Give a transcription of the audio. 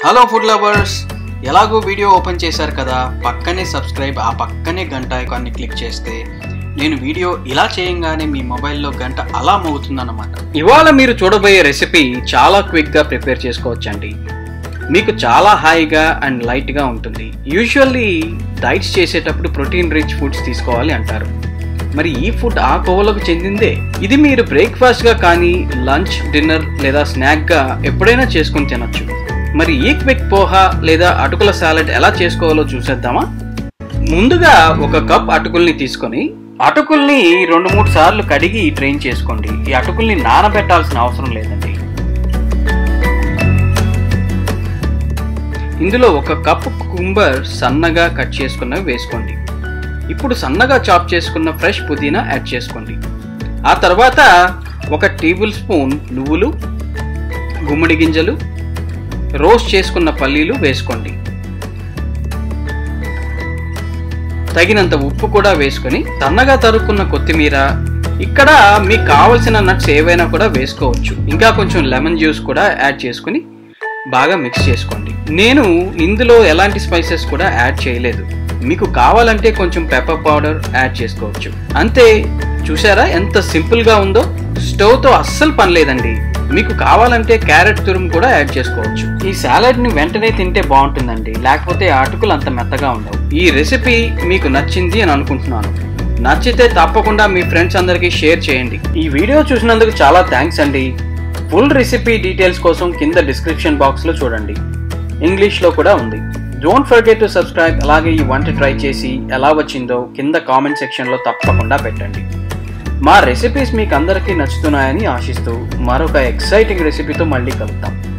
hello food lovers ఎలాగో video open చేశారు కదా పక్కనే సబ్స్క్రైబ్ ఆ పక్కనే గంట ఐకాన్ని క్లిక్ చేస్తే నేను వీడియో ఇలా చేయంగానే మీ మొబైల్లో గంట అలా మోగుతుందన్నమాట ఇవాళ మీరు చూడబోయే రెసిపీ చాలా క్విక్గా ప్రిపేర్ చేసుకోవచ్చండి మీకు చాలా హాయిగా అండ్ లైట్గా ఉంటుంది యూజువల్లీ డైట్స్ చేసేటప్పుడు ప్రోటీన్ రిచ్ ఫుడ్స్ తీసుకోవాలి అంటారు మరి ఈ ఫుడ్ ఆ కోవలకు చెందిందే ఇది మీరు బ్రేక్ఫాస్ట్గా కానీ లంచ్ డిన్నర్ లేదా స్నాక్గా ఎప్పుడైనా చేసుకుని తినొచ్చు మరి ఈ క్విక్ పోహా లేదా అటుకుల సాలెడ్ ఎలా చేసుకోవాలో చూసేద్దామా ముందుగా ఒక కప్ అటుకుల్ని తీసుకొని అటుకుల్ని రెండు మూడు సార్లు కడిగి డ్రైన్ చేసుకోండి ఈ అటుకుల్ని నానబెట్టాల్సిన అవసరం లేదండి ఇందులో ఒక కప్ కుంబర్ సన్నగా కట్ చేసుకున్నవి వేసుకోండి ఇప్పుడు సన్నగా చాప్ చేసుకున్న ఫ్రెష్ పుదీనా యాడ్ చేసుకోండి ఆ తర్వాత ఒక టేబుల్ స్పూన్ నువ్వులు గుమ్మడి గింజలు రోస్ట్ చేసుకున్న పల్లీలు వేసుకోండి తగినంత ఉప్పు కూడా వేసుకొని సన్నగా తరుక్కున్న కొత్తిమీర ఇక్కడ మీకు కావలసిన నట్స్ ఏవైనా కూడా వేసుకోవచ్చు ఇంకా కొంచెం లెమన్ జ్యూస్ కూడా యాడ్ చేసుకుని బాగా మిక్స్ చేసుకోండి నేను ఇందులో ఎలాంటి స్పైసెస్ కూడా యాడ్ చేయలేదు మీకు కావాలంటే కొంచెం పెప్పర్ పౌడర్ యాడ్ చేసుకోవచ్చు అంతే చూసారా ఎంత సింపుల్గా ఉందో స్టవ్తో అస్సలు పని లేదండి మీకు కావాలంటే క్యారెట్ తురుము కూడా యాడ్ చేసుకోవచ్చు ఈ సాలడ్ ని వెంటనే తింటే బాగుంటుందండి లేకపోతే అటుకులు అంత మెత్తగా ఉండవు ఈ రెసిపీ మీకు నచ్చింది అని అనుకుంటున్నాను నచ్చితే తప్పకుండా మీ ఫ్రెండ్స్ అందరికీ షేర్ చేయండి ఈ వీడియో చూసినందుకు చాలా థ్యాంక్స్ అండి ఫుల్ రెసిపీ డీటెయిల్స్ కోసం కింద డిస్క్రిప్షన్ బాక్స్లో చూడండి ఇంగ్లీష్లో కూడా ఉంది డోంట్ ఫర్గెట్ టు సబ్స్క్రైబ్ అలాగే ఈ వంట ట్రై చేసి ఎలా వచ్చిందో కింద కామెంట్ సెక్షన్లో తప్పకుండా పెట్టండి మా రెసిపీస్ మీకు అందరికీ నచ్చుతున్నాయని ఆశిస్తూ మరొక ఎక్సైటింగ్ రెసిపీతో మళ్ళీ కలుద్దాం